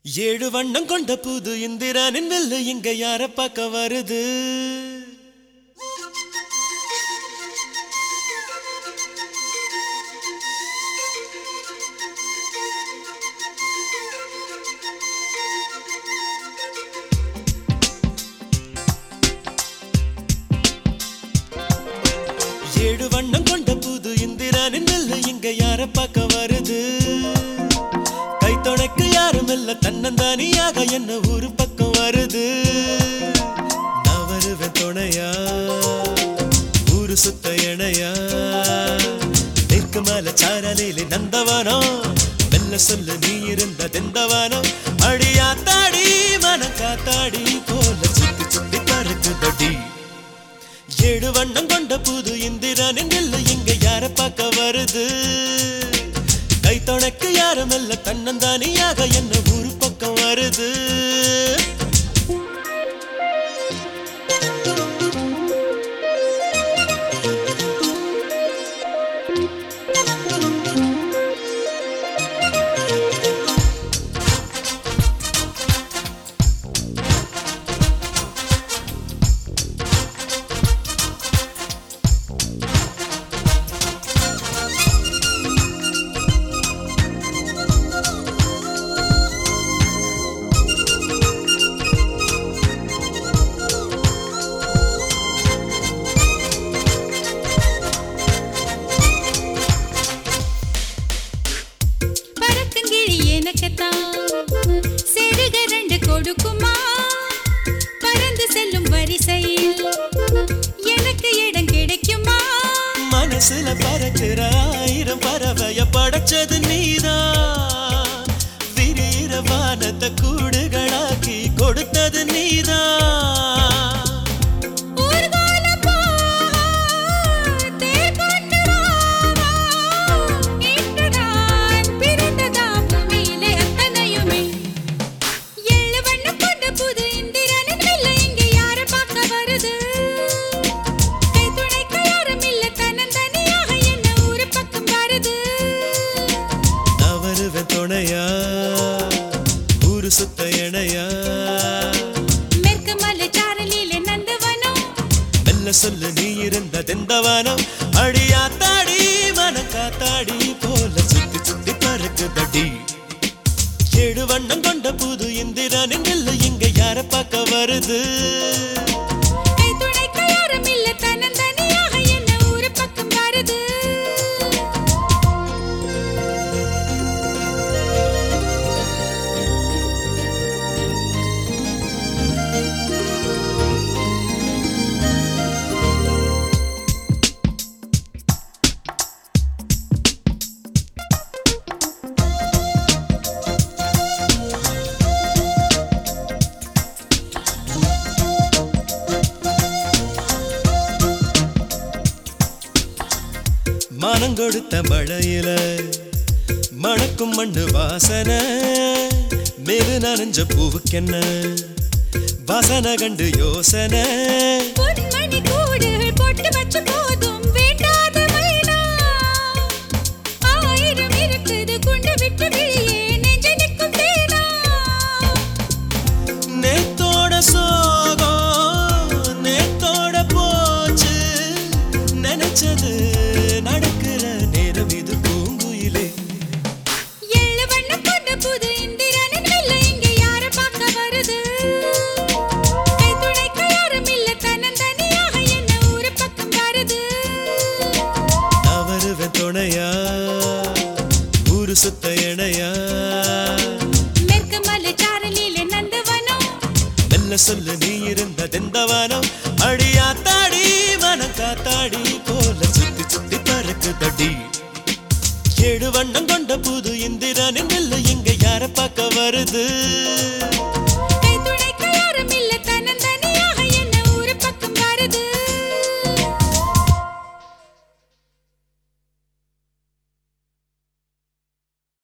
ஏழு வண்ணம் கொண்ட புது இந்திரனின் வெல்லு இங்க யார பார்க்க வருது ஏழு வண்ணம் கொண்ட புது இந்திரனின் வெல்லு இங்க யார பார்க்க வருது கை துணைக்கு யாரும் இல்ல தன்னந்தானியாக என்ன ஒரு பக்கம் வருது நான் வருவேன் துணையா ஊரு சுத்த இணையா தெற்கு மேல சாரலிலே நந்தவனோ மெல்ல சொல்லு நீ இருந்த தெந்தவனோ அடியா தாடி மன காத்தாடி போல சுத்தி சுத்தி பறக்குதடி ஏழு வண்ணம் கொண்ட புது இந்திரனின் நெல்லு இங்க யார பார்க்க வருது கை துணைக்கு யாரும் இல்ல தன்னந்தானியாக என்ன ஊரு பக்கம் வருது பறக்குங்கிழி எனக்குத்தான் செருக ரெண்டு கொடுக்குமா பறந்து செல்லும் வரிசையில் எனக்கு இடம் கிடைக்குமா மனசுல பறக்கிற ஆயிரம் பறவைய படைச்சது நீதான் விரிகிற வானத்தை கூடுகளாக்கி கொடுத்தது நீதான் ஊர்வலம் போ, தேர் கொண்டு வா, வா. இன்றுதான் பிறந்ததா பூமியிலே அத்தனையுமே. ஏழு வண்ணம் கொண்ட புது இந்திரனின் வெள்ளை இங்கே யாரை பார்க்க வருது? கை துணைக்க யாரும் இல்ல, தன்னந்தனியாக என்ன ஊரு பக்கம் வருது நான் வருவேன் துணையா ஊரு சுத்த இணையா மேற்கு மலை சாரலிலே நந்தவனம் மெல்ல சொல்லு நீ இருந்த தெந்தவானம் அடியா தாடி மன காத்தாடி போல சுத்தி சுத்தி பறக்குதடி ஏழு வண்ணம் கொண்ட புது இந்திரனின் நெல்லு இங்க யார பார்க்க வருது கை துணைக்க யாரும் இல்ல, தன்னந்தனியாக என்ன ஊரு பக்கம் வருது மானம் கொடுத்த மழையில மணக்கும் மண்ணு வாசனை மேலு நனைஞ்ச பூவுக்கென்ன வாசனை கண்டு யோசனை பொன்மணி கூடுகள் போட்டு வச்ச போதும் வேண்டாத மைனா. ஆயிரம் இருக்குது குண்டு விட்டு வெளியே நெஞ்ச நிற்கும் தேனா. நேத்தோட சோகம் நேத்தோட போச்சு நினைச்சது நடக்கிற நேரம் இது பூங்குயிலே ஏழு வண்ணம் கொண்ட புது இந்திரனின் வெள்ளை இங்கே யாரை பார்க்க வருது? கை துணைக்க யாரும் இல்ல, தன்னந்தனியாக என்ன ஊரு பக்கம் வருது நான் வருவேன் துணையா ஊரு சுத்த இணையா மேற்கு மலை சாரலிலே நந்தவனம் மெல்ல சொல்லு நீ இருந்த தெந்தவானம் அடியா தாடி மனம் காத்தாடி போல சுத்தி சுத்தி பறக்குதடி ஏழு வண்ணம் கொண்ட புது இந்திரனின் நெல்லு இங்க யார பார்க்க வருது